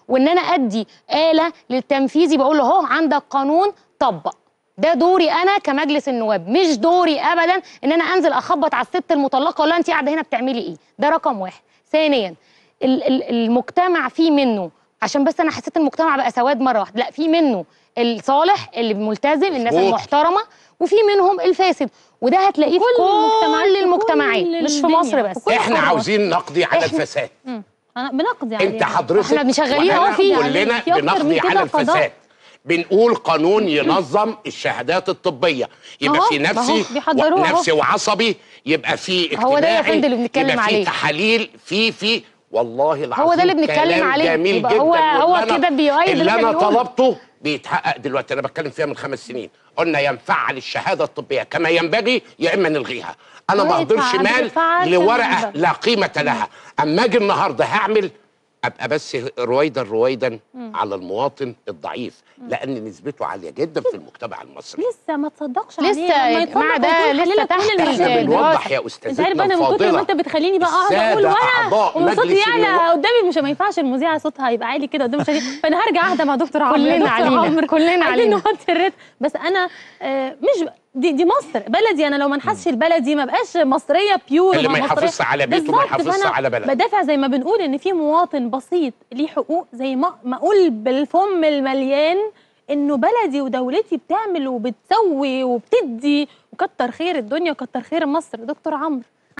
وان انا ادي اله للتنفيذي بقول له اهو عندك قانون طبق ده دوري انا كمجلس النواب مش دوري ابدا ان انا انزل اخبط على الست المطلقه ولا انت قاعده هنا بتعملي ايه ده رقم واحد ثانيا ال- ال- المجتمع فيه منه عشان بس انا حسيت المجتمع بقى سواد مره واحده لا في منه الصالح اللي ملتزم الناس مظبوط. المحترمه وفي منهم الفاسد وده هتلاقيه في كل المجتمعات، كل في المجتمعات كل مش في الدنيا، مصر في بس كل احنا القرارات. عاوزين نقضي على إحنا- الفساد مم. أنا بنقضي عليه انت حضرتك إحنا بنشغلين وأنا أهو فيه. كلنا في أكتر من بنقضي كده على قضاء. الفساد بنقول قانون ينظم الشهادات الطبيه يبقى أهو، في نفسي أهو، بيحضروه أهو. نفسي وعصبي يبقى في اجتماعي هو ده يا فندم اللي بنتكلم يبقى في عليه. تحاليل في في والله العظيم هو ده اللي بنتكلم كلام عليه. جميل يبقى جدا هو- هو واللي أنا- كده بيؤيد اللي اللي إحنا انا بنقوله. طلبته بيتحقق دلوقتي انا بتكلم فيها من خمس سنين قلنا يا نفعل الشهاده الطبيه كما ينبغي يا اما نلغيها انا ما اهدرش ويتفعل- مال يتفعل كما لورقه ينبغي. لا قيمه لها اما اجي النهارده هعمل ابقى بس رويدا رويدا على المواطن الضعيف لان نسبته عاليه جدا في المجتمع المصري لسه ما تصدقش لسه عليه يا لما جماعة يتصدق ده ويكون لسه حللك تحت كل ال- احنا المشاكل. بنوضح يا انت عارف استاذتنا انا من كتر الفاضله ما انت بتخليني بقى اقعد اقول السادة وانا أعضاء وصوتي مجلس يعلى النواب. قدامي مش ما ينفعش المذيعه صوتها هيبقى عالي كده قدام المشاهدين فانا هرجع اهدى مع دكتور عمرو يا كلنا دكتور علينا، عمرو. كلنا عايزين علينا. نوطي الريتم بس انا آه، مش دي دي مصر بلدي انا لو ما نحسش البلدي ما بقاش مصريه بيور اللي ما وما مصرية. يحافظش على بيته ما بالظبط، يحافظش فأنا على بلده. بدافع زي ما بنقول ان في مواطن بسيط ليه حقوق زي ما ما اقول بالفم المليان انه بلدي ودولتي بتعمل وبتسوي وبتدي وكتر خير الدنيا وكتر خير مصر دكتور عمرو